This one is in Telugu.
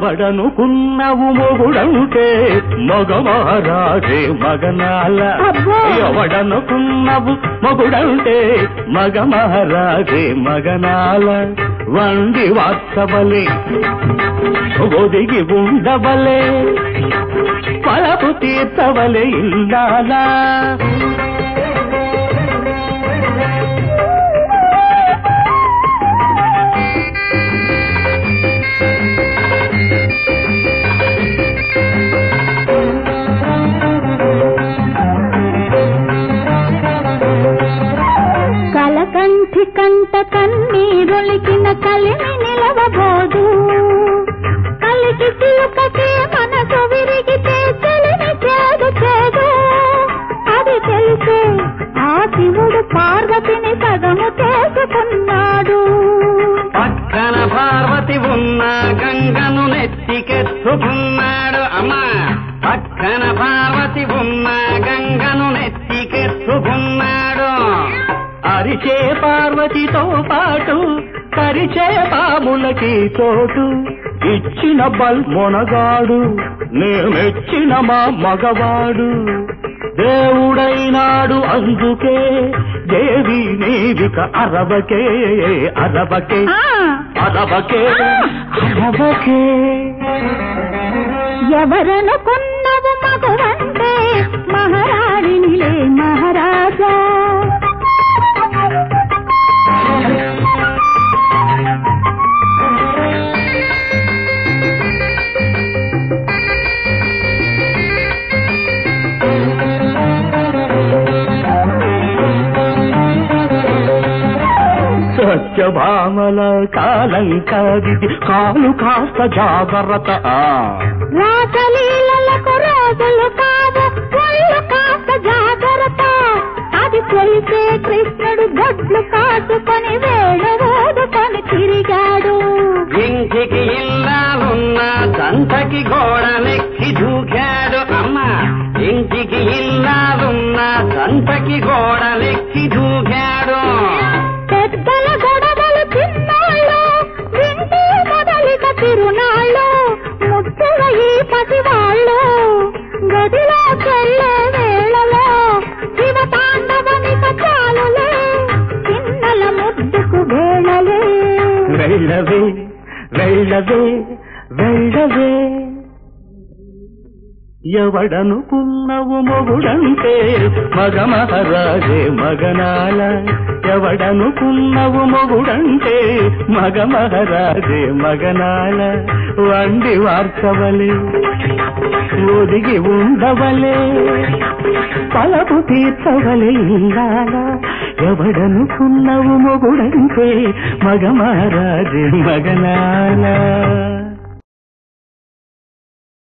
ఎవడనుకున్నవు మొగుడంటే మగమహారాజే మగనాల అబ్బో! ఎవడనుకున్నవు మొగుడంటే మగమహారాజే మగనాల వండి వాత్సవలే ఒదిగి ఉండవలే పలపు తీర్చవలే ఇల్లాలా కలకంఠి కంట కన్నీరొలికిన కలిమి నిలవబోదు కలికి చిలుకకే మనసు విరిగితే చెలిమి చేదు చేదు అది తెలిసే ఆ శివుడు పార్వతిని సగము చేసుకున్నాడు పక్కన పార్వతి ఉన్న గంగను నెత్తికెత్తుకున్నాడు అమ్మా పక్కన పార్వతి ఉన్న గంగను నెత్తికెత్తుకున్నాడు అరిచే పార్వతితో పాటు పరిచే పాములకి చోటు ఇచ్చిన బల్ మొనగాడు నేమెచ్చిన మా మగవాడు దేవుడైనాడు అందుకే దేవి నీవిక అరవకే అరవకే ఆ, అరవకే అరవకే ఎవరనుకున్నవు మగువంటే మహారాణినిలే మహారాజా సత్యభామల కాలం కాదిది కాలు కాస్త జాగ్రత్త ఆ. రాసలీలలకు రోజులు కాదు ఒళ్ళు కాస్త జాగ్రత్త అది తెలిసే కృష్ణుడు గొడ్లు కాసుకొని వేడు ఊదుకొని తిరిగాడు ఇంటికి ఇల్లాలున్న దంతకి గోడలెక్కి దూకాడు అమ్మ ఇంటికి ఇల్లాలున్న దంతకి గోడలెక్కి దూకాడు పెద్దల గొడవలు చిన్నాళ్ళు వింటూ మొదలిక తిరునాళ్ళు ముద్దుల ఈ పసివాళ్ళు గదిలో చెల్లే వేళలో శివ తాండవనిక చాలులే చిన్నల ముద్దుకు వేళలే వెళ్ళవే వెళ్ళవే వెళ్ళవే ఎవడనుకున్నవు మొగుడంటే మగ మహారాజే మగనాల ఎవడనుకున్నవు మొగుడంటే మగ మహారాజే మగనాల వండి వార్చవలే ఒదిగి ఉండవలే పలపు తీర్చవలే ఇందాల ఎవడనుకున్నవు మొగుడంటే మగ మహారాజే మగనాల